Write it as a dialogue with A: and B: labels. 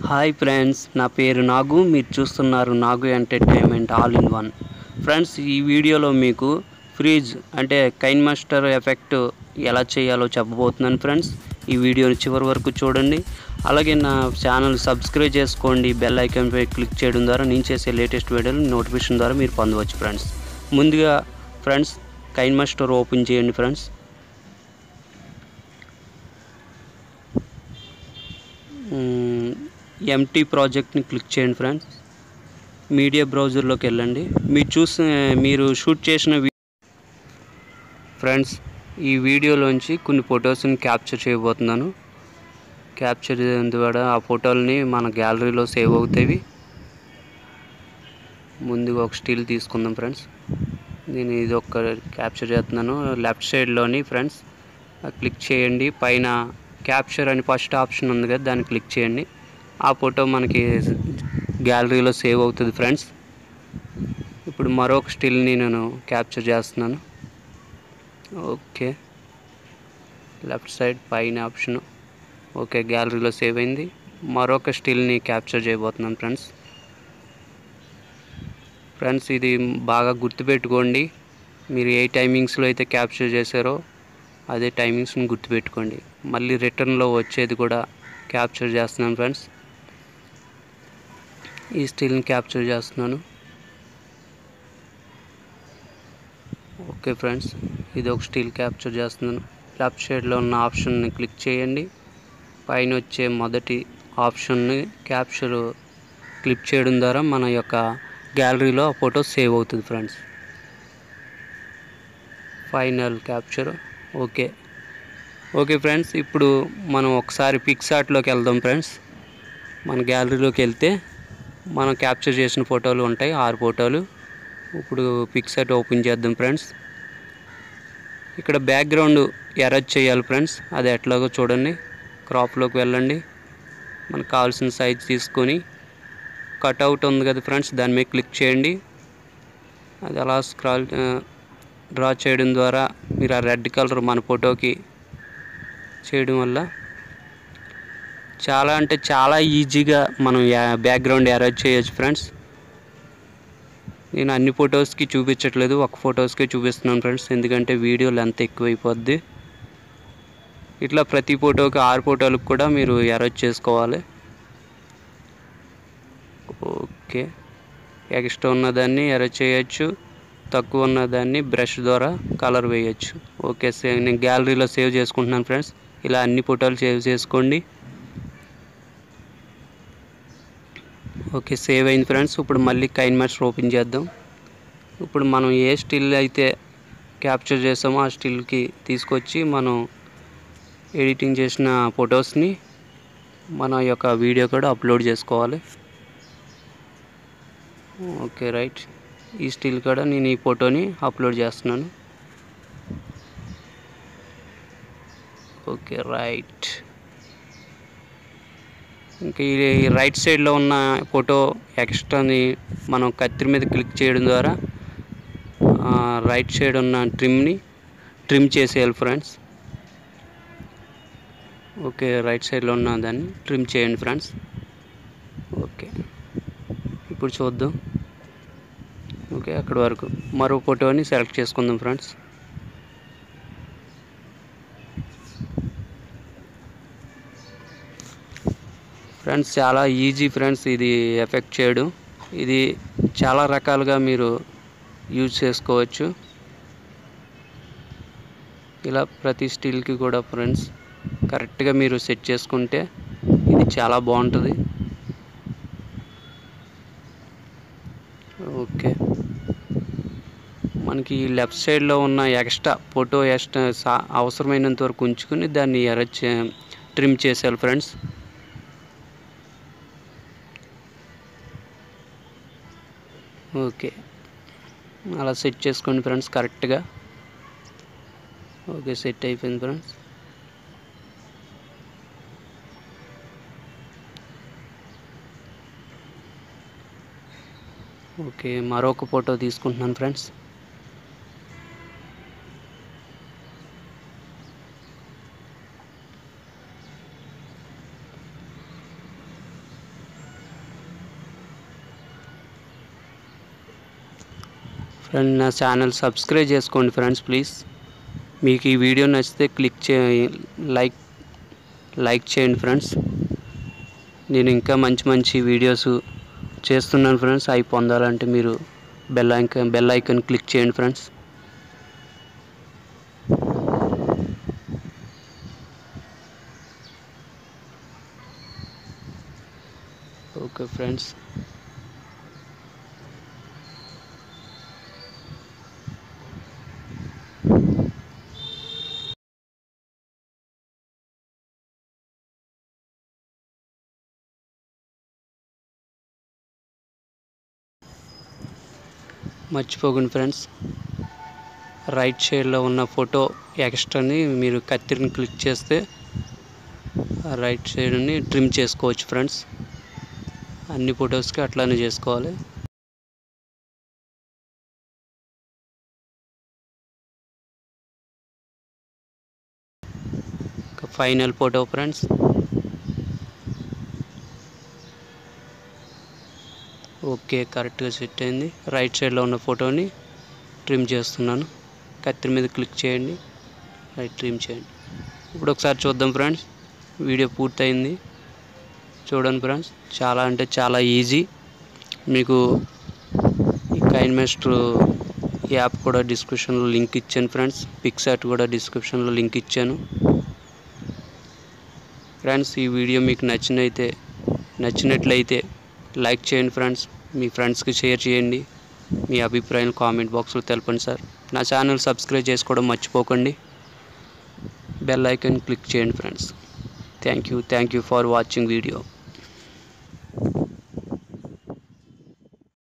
A: hi friends నా పేరు నాగు మీరు చూస్తున్నారు Nagu entertainment all in one friends ఈ వీడియోలో మీకు ఫ్రీజ్ అంటే కైన్ మాస్టర్ ఎఫెక్ట్ ఎలా చేయాలో చెప్పబోతున్నాను ఫ్రెండ్స్ ఈ వీడియోని చివరి వరకు చూడండి అలాగే నా ఛానల్ సబ్స్క్రైబ్ చేసుకోండి బెల్ ఐకాన్పై క్లిక్ చేయడం ద్వారా నేను చేసే లేటెస్ట్ వీడియోలు నోటిఫికేషన్ ద్వారా మీరు పొందవచ్చు ఫ్రెండ్స్ ముందుగా ఫ్రెండ్స్ కైన్ మాస్టర్ ఓపెన్ చేయండి ఫ్రెండ్స్ ఎంటీ ప్రాజెక్ట్ని క్లిక్ చేయండి ఫ్రెండ్స్ మీడియా బ్రౌజర్లోకి వెళ్ళండి మీరు చూసిన మీరు షూట్ చేసిన వీ- ఫ్రెండ్స్ ఈ వీడియోలోంచి కొన్ని ఫొటోస్ని క్యాప్చర్ చేయబోతున్నాను క్యాప్చర్ చేయడం ద్వారా ఆ ఫోటోలని మన గ్యాలరీలో సేవ్ అవుతాయి ముందుగా ఒక స్టిల్ తీసుకుందాం ఫ్రెండ్స్ నేను ఇది ఒక క్యాప్చర్ చేస్తున్నాను లెఫ్ట్ సైడ్లోని ఫ్రెండ్స్ క్లిక్ చేయండి పైన క్యాప్చర్ అని ఫస్ట్ ఆప్షన్ ఉంది కదా దాన్ని క్లిక్ చేయండి ఆ ఫోటో మనకి గ్యాలరీలో సేవ్ అవుతుంది ఫ్రెండ్స్ ఇప్పుడు మరొక స్టిల్ని నేను క్యాప్చర్ చేస్తున్నాను ఓకే లెఫ్ట్ సైడ్ పైన ఆప్షన్ ఓకే గ్యాలరీలో సేవ్ అయింది మరొక స్టిల్ని క్యాప్చర్ చేయబోతున్నాను ఫ్రెండ్స్ ఫ్రెండ్స్ ఇది బాగా గుర్తుపెట్టుకోండి మీరు ఏ టైమింగ్స్లో అయితే క్యాప్చర్ చేశారో అదే టైమింగ్స్ని గుర్తుపెట్టుకోండి మళ్ళీ రిటర్న్లో వచ్చేది కూడా క్యాప్చర్ చేస్తున్నాను ఫ్రెండ్స్ ఈ స్టిల్ని క్యాప్చర్ చేస్తున్నాను ఓకే ఫ్రెండ్స్ ఇది ఒక స్టిల్ క్యాప్చర్ చేస్తున్నాను లెఫ్ట్ సైడ్లో ఉన్న ఆప్షన్ని క్లిక్ చేయండి పైన వచ్చే మొదటి ఆప్షన్ని క్యాప్చర్ క్లిక్ చేయడం ద్వారా మన యొక్క గ్యాలరీలో ఆ ఫోటో సేవ్ అవుతుంది friends final capture okay okay friends ఇప్పుడు మనం ఒకసారి పిక్సార్ట్లోకి వెళ్దాం ఫ్రెండ్స్ మన గ్యాలరీలోకి వెళ్తే మనం క్యాప్చర్ చేసిన ఫోటోలు ఉంటాయి ఆరు ఫోటోలు ఇప్పుడు పిక్సార్ట్ ఓపెన్ చేద్దాం ఫ్రెండ్స్ ఇక్కడ బ్యాక్గ్రౌండ్ ఎరేజ్ చేయాలి ఫ్రెండ్స్ అది ఎట్లాగో చూడండి క్రాప్లోకి వెళ్ళండి మనకు కావాల్సిన సైజ్ తీసుకొని కట్అవుట్ ఉంది కదా ఫ్రెండ్స్ దాని మీద క్లిక్ చేయండి అది అలా స్క్రాల్ డ్రా చేయడం ద్వారా మీరు ఆ రెడ్ కలర్ మన ఫోటోకి చేయడం వల్ల చాలా అంటే చాలా ఈజీగా మనం బ్యాక్గ్రౌండ్ అరేంజ్ చేయొచ్చు ఫ్రెండ్స్ నేను అన్ని ఫొటోస్కి చూపించట్లేదు ఒక ఫొటోస్కే చూపిస్తున్నాను ఫ్రెండ్స్ ఎందుకంటే వీడియో లెంత్ ఎక్కువైపోద్ది ఇట్లా ప్రతి ఫోటోకి ఆరు ఫోటోలకు కూడా మీరు అరేంజ్ చేసుకోవాలి ఓకే ఎక్స్ట్రా ఉన్నదాన్ని అరేంజ్ చేయొచ్చు తక్కువ ఉన్నదాన్ని బ్రష్ ద్వారా కలర్ వేయచ్చు ఓకే సేవ్ నేను గ్యాలరీలో సేవ్ చేసుకుంటున్నాను ఫ్రెండ్స్ ఇలా అన్ని ఫోటోలు సేవ్ చేసుకోండి ఓకే సేవ్ అయింది ఫ్రెండ్స్ ఇప్పుడు మళ్ళీ కైన్ మాస్టర్ ఓపెన్ చేద్దాం ఇప్పుడు మనం ఏ స్టిల్ అయితే క్యాప్చర్ చేసామో ఆ స్టిల్కి తీసుకొచ్చి మనం ఎడిటింగ్ చేసిన ఫొటోస్ని మన యొక్క వీడియో కూడా అప్లోడ్ చేసుకోవాలి ఓకే రైట్ ఈ స్టిల్ కూడా నేను ఈ ఫోటోని అప్లోడ్ చేస్తున్నాను ఓకే రైట్ ఇంకా ఈ రైట్ సైడ్లో ఉన్న ఫోటో ఎక్స్ట్రాని మనం కత్తిరి మీద క్లిక్ చేయడం ద్వారా ఆ, రైట్ సైడ్ ఉన్న ట్రిమ్ని ట్రిమ్ చేసేయాలి ఫ్రెండ్స్ ఓకే రైట్ సైడ్లో ఉన్న దాన్ని ట్రిమ్ చేయండి ఫ్రెండ్స్ ఓకే ఇప్పుడు చూద్దాం ఓకే అక్కడి వరకు మరో ఫోటోని సెలెక్ట్ చేసుకుందాం ఫ్రెండ్స్ ఫ్రెండ్స్ చాలా ఈజీ ఫ్రెండ్స్ ఇది ఎఫెక్ట్ చేయడం ఇది చాలా రకాలుగా మీరు యూజ్ చేసుకోవచ్చు ఇలా ప్రతి స్టిల్కి కూడా ఫ్రెండ్స్ కరెక్ట్గా మీరు సెట్ చేసుకుంటే ఇది చాలా బాగుంటుంది ఓకే మనకి లెఫ్ట్ సైడ్లో ఉన్న ఎక్స్ట్రా ఫోటో ఎక్స్ట్రా సా- అవసరమైనంత వరకు ఉంచుకుని దాన్ని ఎరచ్ ట్రిమ్ చేసేయాలి ఫ్రెండ్స్ ఓకే అలా సెట్ చేసుకోండి ఫ్రెండ్స్ కరెక్ట్గా ఓకే సెట్ అయిపోయింది ఫ్రెండ్స్ ఓకే మరొక ఫోటో తీసుకుంటున్నాను ఫ్రెండ్స్ ఫ్రెండ్ నా ఛానల్ సబ్స్క్రైబ్ చేసుకోండి ఫ్రెండ్స్ ప్లీజ్ మీకు ఈ వీడియో నచ్చితే క్లిక్ చే లైక్ లైక్ చేయండి ఫ్రెండ్స్ నేను ఇంకా మంచి మంచి వీడియోస్ చేస్తున్నాను ఫ్రెండ్స్ అవి పొందాలంటే మీరు bell icon bell icon click చేయండి ఫ్రెండ్స్ ఓకే ఫ్రెండ్స్ మర్చిపోకండి ఫ్రెండ్స్ రైట్ సైడ్లో ఉన్న ఫోటో ఎక్స్ట్రాని మీరు కత్తిరిని క్లిక్ చేస్తే ఆ రైట్ సైడ్ని ట్రిమ్ చేసుకోవచ్చు ఫ్రెండ్స్ అన్ని ఫొటోస్కి అట్లానే చేసుకోవాలి ఫైనల్ ఫోటో ఫ్రెండ్స్ ఓకే కరెక్ట్గా సెట్ అయింది రైట్ సైడ్లో ఉన్న ఫోటోని ట్రిమ్ చేస్తున్నాను కత్తిరి మీద క్లిక్ చేయండి రైట్ ట్రిమ్ చేయండి ఇప్పుడు ఒకసారి చూద్దాం ఫ్రెండ్స్ వీడియో పూర్తయింది చూడండి ఫ్రెండ్స్ చాలా అంటే చాలా ఈజీ మీకు ఈ కైన్ మాస్టర్ యాప్ కూడా డిస్క్రిప్షన్లో లింక్ ఇచ్చాను ఫ్రెండ్స్ పిక్సార్ట్ కూడా డిస్క్రిప్షన్లో లింక్ ఇచ్చాను ఫ్రెండ్స్ ఈ వీడియో మీకు నచ్చినైతే నచ్చినట్లయితే లైక్ చేయండి ఫ్రెండ్స్ మీ ఫ్రెండ్స్కి షేర్ చేయండి మీ అభిప్రాయం కామెంట్ బాక్స్లో తెలపండి సార్ నా ఛానల్ సబ్స్క్రైబ్ చేసుకోవడం మర్చిపోకండి బెల్ ఐకాన్ క్లిక్ చేయండి friends thank you thank you for watching video